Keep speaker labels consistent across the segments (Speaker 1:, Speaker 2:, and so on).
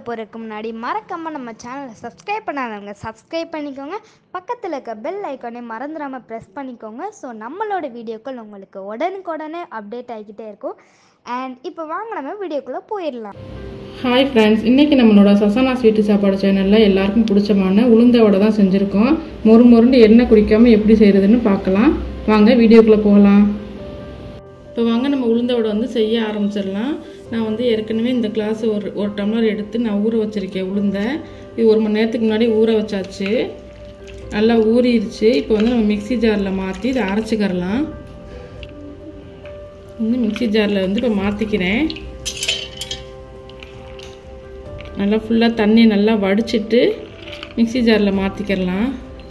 Speaker 1: போகிறதுக்கு முன்னாடி மறக்காமல் நம்ம சேனலை சப்ஸ்கிரைப் பண்ணாதவங்க சப்ஸ்கிரைப் பண்ணிக்கோங்க பக்கத்தில் இருக்க பெல் ஐக்கானே மறந்துடாமல் ப்ரெஸ் பண்ணிக்கோங்க ஸோ நம்மளோட வீடியோக்கள் உங்களுக்கு உடனுக்குடனே அப்டேட் ஆகிக்கிட்டே இருக்கும் அண்ட் இப்போ வாங்க நம்ம வீடியோக்குள்ளே போயிடலாம்
Speaker 2: ஹாய் ஃப்ரெண்ட்ஸ் இன்றைக்கி நம்மளோட சசானா ஸ்வீட்டு சாப்பாடு சேனலில் எல்லாருக்கும் பிடிச்சமான உளுந்த வடை தான் செஞ்சுருக்கோம் மொறு மொருண்டு எண்ணெய் குடிக்காமல் எப்படி செய்கிறதுன்னு பார்க்கலாம் வாங்க வீடியோக்குள்ளே போகலாம் இப்போ வாங்க நம்ம உளுந்த வடை வந்து செய்ய ஆரம்பிச்சிடலாம் நான் வந்து ஏற்கனவே இந்த கிளாஸ் ஒரு ஒரு டம்ளர் எடுத்து நான் ஊற வச்சுருக்கேன் உளுந்த இது ஒரு மணி நேரத்துக்கு முன்னாடி ஊற வச்சாச்சு நல்லா ஊறிடுச்சு இப்போ வந்து நம்ம மிக்ஸி ஜாரில் மாற்றி இதை அரைச்சிக்கிறலாம் வந்து மிக்ஸி ஜாரில் வந்து இப்போ மாற்றிக்கிறேன் நல்லா ஃபுல்லாக தண்ணி நல்லா வடிச்சிட்டு மிக்ஸி ஜாரில் மாற்றிக்கிறலாம்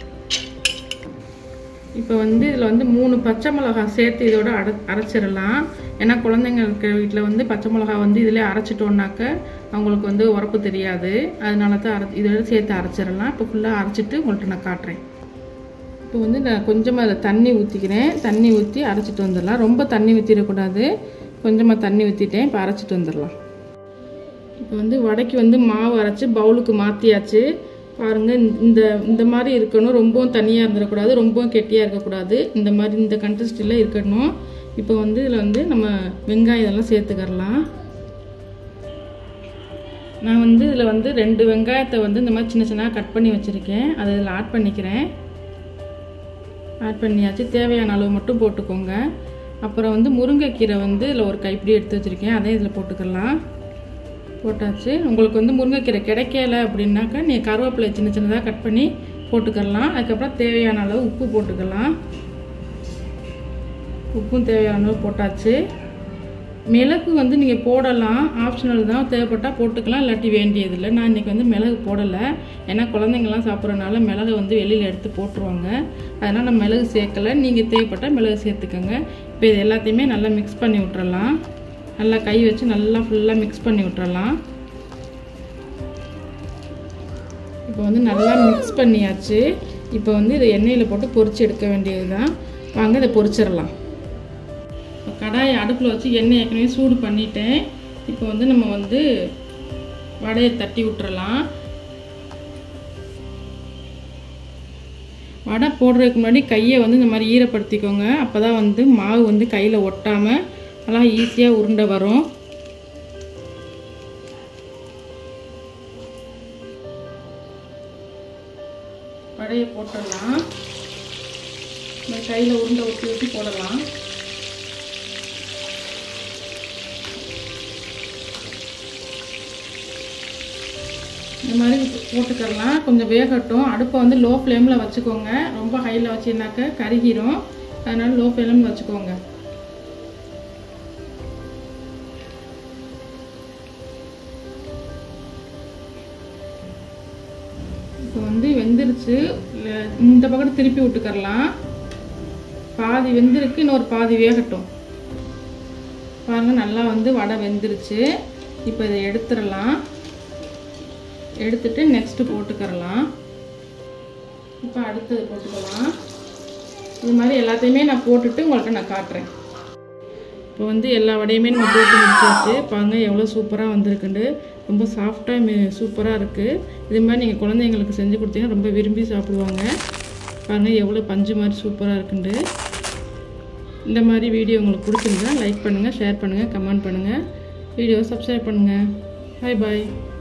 Speaker 2: இப்போ வந்து இதில் வந்து மூணு பச்சை மிளகாய் சேர்த்து இதோட அட அரைச்சிடலாம் ஏன்னா குழந்தைங்க இருக்கிற வீட்டில் வந்து பச்சை மிளகாய் வந்து இதில் அரைச்சிட்டோன்னாக்க அவங்களுக்கு வந்து உரப்பு தெரியாது அதனால தான் அரை இதோட சேர்த்து அரைச்சிடலாம் இப்போ ஃபுல்லாக அரைச்சிட்டு உங்கள்கிட்ட நான் காட்டுறேன் இப்போ வந்து நான் கொஞ்சமாக அதில் தண்ணி ஊற்றிக்கிறேன் தண்ணி ஊற்றி அரைச்சிட்டு வந்துடலாம் ரொம்ப தண்ணி ஊற்றிடக்கூடாது கொஞ்சமாக தண்ணி ஊற்றிட்டேன் இப்போ அரைச்சிட்டு வந்துடலாம் இப்போ வந்து வடைக்கு வந்து மாவு அரைச்சி பவுலுக்கு மாற்றியாச்சு பாருங்கள் இந்த இந்த மாதிரி இருக்கணும் ரொம்பவும் தனியாக இருந்துடக்கூடாது ரொம்பவும் கெட்டியாக இருக்கக்கூடாது இந்த மாதிரி இந்த கண்டஸ்டில் இருக்கணும் இப்போ வந்து இதில் வந்து நம்ம வெங்காயம் இதெல்லாம் சேர்த்துக்கரலாம் நான் வந்து இதில் வந்து ரெண்டு வெங்காயத்தை வந்து இந்த மாதிரி சின்ன சின்னதாக கட் பண்ணி வச்சுருக்கேன் அதை இதில் ஆட் பண்ணிக்கிறேன் ஆட் பண்ணியாச்சு தேவையான அளவு மட்டும் போட்டுக்கோங்க அப்புறம் வந்து முருங்கைக்கீரை வந்து இதில் ஒரு கைப்பிடி எடுத்து வச்சுருக்கேன் அதையும் இதில் போட்டுக்கலாம் போட்டாச்சு உங்களுக்கு வந்து முருங்கைக்கீரை கிடைக்கல அப்படின்னாக்கா நீ கருவேப்பிலை சின்ன சின்னதாக கட் பண்ணி போட்டுக்கலாம் அதுக்கப்புறம் தேவையான அளவு உப்பு போட்டுக்கலாம் உப்பும் தேவையான அளவு போட்டாச்சு மிளகு வந்து நீங்கள் போடலாம் ஆப்ஷனல் தான் தேவைப்பட்டால் போட்டுக்கலாம் இல்லாட்டி வேண்டியதில்லை நான் இன்றைக்கி வந்து மிளகு போடலை ஏன்னா குழந்தைங்கள்லாம் சாப்பிட்றதுனால மிளகு வந்து வெளியில் எடுத்து போட்டுருவாங்க அதனால் நான் மிளகு சேர்க்கலை நீங்கள் தேவைப்பட்டால் மிளகு சேர்த்துக்கோங்க இப்போ இது எல்லாத்தையுமே நல்லா மிக்ஸ் பண்ணி விட்டுறலாம் நல்லா கை வச்சு நல்லா ஃபுல்லாக மிக்ஸ் பண்ணி விட்டுறலாம் இப்போ வந்து நல்லா மிக்ஸ் பண்ணியாச்சு இப்போ வந்து இதை எண்ணெயில் போட்டு பொரிச்சு எடுக்க வேண்டியது தான் வாங்க இதை பொரிச்சிடலாம் கடாயை அடுப்பில் வச்சு எண்ணெய் ஏற்கனவே சூடு பண்ணிட்டேன் இப்போ வந்து நம்ம வந்து வடையை தட்டி விட்டுறலாம் வடை போடுறதுக்கு முன்னாடி கையை வந்து இந்த மாதிரி ஈரப்படுத்திக்கோங்க அப்போ தான் வந்து மாவு வந்து கையில் ஒட்டாமல் நல்லா ஈஸியாக உருண்டை வரும் வடையை போட்டுடலாம் இந்த கையில் உருண்டை ஒட்டி ஒட்டி போடலாம் இந்த மாதிரி போட்டுக்கலாம் கொஞ்சம் வேகட்டும் அடுப்பை வந்து லோ ஃப்ளேமில் வச்சுக்கோங்க ரொம்ப ஹையில் வச்சிருந்தாக்க கருகிரும் அதனால் லோ ஃப்ளேமில் வச்சுக்கோங்க இப்போ வந்து வெந்துருச்சு இந்த பக்கம் திருப்பி விட்டுக்கரலாம் பாதி வெந்திருக்கு இன்னொரு பாதி வேகட்டும் பாருங்கள் நல்லா வந்து வடை வெந்துருச்சு இப்போ இதை எடுத்துடலாம் எடுத்துட்டு நெக்ஸ்ட்டு போட்டுக்கரலாம் இப்போ அடுத்தது போட்டுக்கலாம் இது மாதிரி எல்லாத்தையுமே நான் போட்டுட்டு உங்கள்கிட்ட நான் காட்டுறேன் இப்போ வந்து எல்லா வடையுமே நம்ம போட்டு முடிச்சாச்சு பாருங்க எவ்வளோ சூப்பராக வந்திருக்குண்டு ரொம்ப சாஃப்டாக சூப்பராக இருக்குது இது மாதிரி நீங்கள் குழந்தைங்களுக்கு செஞ்சு கொடுத்தீங்கன்னா ரொம்ப விரும்பி சாப்பிடுவாங்க பாருங்கள் எவ்வளோ பஞ்சு மாதிரி சூப்பராக இருக்குண்டு இந்த மாதிரி வீடியோ உங்களுக்கு பிடிச்சிருந்தா லைக் பண்ணுங்கள் ஷேர் பண்ணுங்கள் கமெண்ட் பண்ணுங்கள் வீடியோவை சப்ஸ்கிரைப் பண்ணுங்கள் பாய் பாய்